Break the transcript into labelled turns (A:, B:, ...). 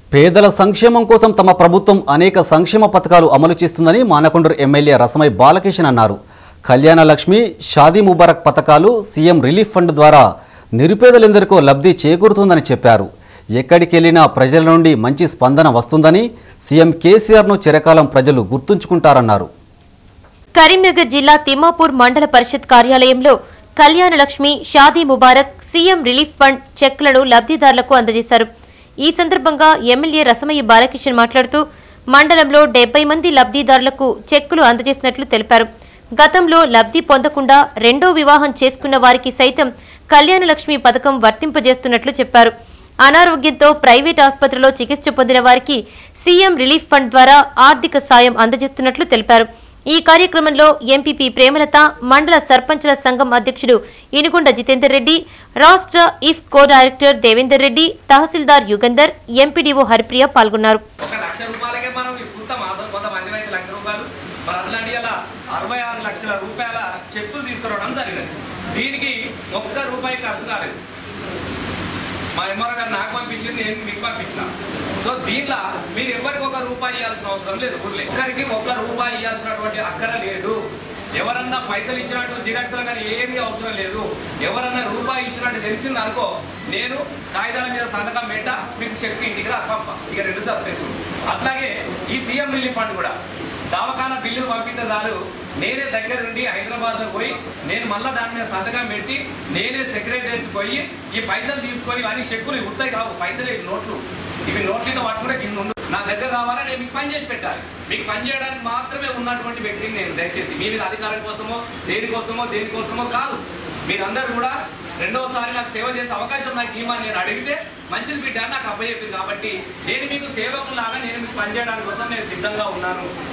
A: పేదల సంక్షేమం కోసం తమ ప్రభుత్వం అనేక సంక్షేమ పథకాలు అమలు చేస్తుందని మానకొండూరు ఎమ్మెల్యే రసమై బాలకిషన్ అన్నారు కళ్యాణ లక్ష్మి షాదీ ముబారక్ పథకాలు సీఎం రిలీఫ్ ఫండ్ ద్వారా నిరుపేదలెందరికో లబ్ధి చేకూరుతుందని చెప్పారు ఎక్కడికి వెళ్ళినా ప్రజల నుండి మంచి స్పందన వస్తుందని సీఎం కేసీఆర్ను చిరకాలం ప్రజలు గుర్తుంచుకుంటారన్నారు
B: కరీంనగర్ జిల్లా తిమ్మాపూర్ మండల పరిషత్ కార్యాలయంలో Kalyana Lakshmi Shaadi Mubarak CM relief fund చెక్లను లబ్ధిదారులకు అందజేశారు ఈ సందర్భంగా ఎమ్మెల్యే రసమయ్య బాలకిషన్ మాట్లాడుతూ మండలంలో డెబ్బై మంది లబ్ధిదారులకు చెక్కులు అందజేసినట్లు తెలిపారు గతంలో లబ్ధి పొందకుండా రెండో వివాహం చేసుకున్న వారికి సైతం కళ్యాణ లక్ష్మి పథకం వర్తింపజేస్తున్నట్లు చెప్పారు అనారోగ్యంతో ప్రైవేట్ ఆసుపత్రిలో చికిత్స పొందిన వారికి సీఎం రిలీఫ్ ఫండ్ ద్వారా ఆర్థిక సాయం అందజేస్తున్నట్లు తెలిపారు ఈ కార్యక్రమంలో ఎంపీపీ ప్రేమలత మండల సర్పంచుల సంఘం అధ్యక్షుడు ఇనుకొండ జితేందర్ రెడ్డి రాష్ట్ర IFFCO director Devender Reddy tahsildar Yugandhar MPDO Haripriya పాల్గొన్నారు
C: ఒక లక్ష రూపాయలకే మనం ఇసుకుంటాం అసలు కొంతమంది అయితే లక్ష రూపాయలు మరి అట్లాంటి అలా అరవై ఆరు లక్షల రూపాయల చెక్కులు తీసుకురావడం జరిగినది దీనికి ఒక్క రూపాయి ఖర్చు కాలేదు మా ఎంఆర్ గారు నాకు పంపించింది నేను మీకు పంపించిన సో దీంట్లో మీరు ఎవరికి ఒక రూపాయి ఇవ్వాల్సిన అవసరం లేదు ఊర్లో ఒక్కరికి ఒక్క రూపాయి ఇవ్వాల్సినటువంటి అక్కర లేదు ఎవరన్నా పైసలు ఇచ్చినట్టు జిరాక్స్లు కానీ ఏమీ అవసరం లేదు ఎవరన్నా రూపాయి ఇచ్చినట్టు తెలిసింది అనుకో నేను కాగితాల మీద సంతకం పెట్ట మీకు చెప్పి ఇంటికి రా పంప ఇక రెండు సర్ప్రైజులు అట్లాగే ఈ సీఎం రిలీఫ్ ఫండ్ కూడా దవాఖానా బిల్లులు పంపితే చాలు నేనే దగ్గర నుండి హైదరాబాద్లో పోయి నేను మళ్ళీ దాని మీద సంతకం పెట్టి నేనే సెక్రటరీకి పోయి ఈ పైసలు తీసుకొని అన్ని చెక్కులు ఉంటాయి కావు పైసలు ఇవి నోట్లు ఇవి నోట్లతో పట్టుకుంటే కింద ఉండు నా దగ్గర రావాలా నేను మీకు పని చేసి పెట్టాలి మీకు పని చేయడానికి మాత్రమే ఉన్నటువంటి వ్యక్తిని నేను దయచేసి మీ మీద అధికారం కోసమో దేనికోసమో దేనికోసమో కాదు మీరందరూ కూడా రెండవసారి నాకు సేవ చేసే అవకాశం నాకు ఇవ్వమని నేను అడిగితే మంచిది బిడ్డ అని నాకు అప్పచెప్పింది కాబట్టి నేను మీకు సేవకులాగా నేను మీకు పనిచేయడానికి కోసం నేను సిద్ధంగా ఉన్నాను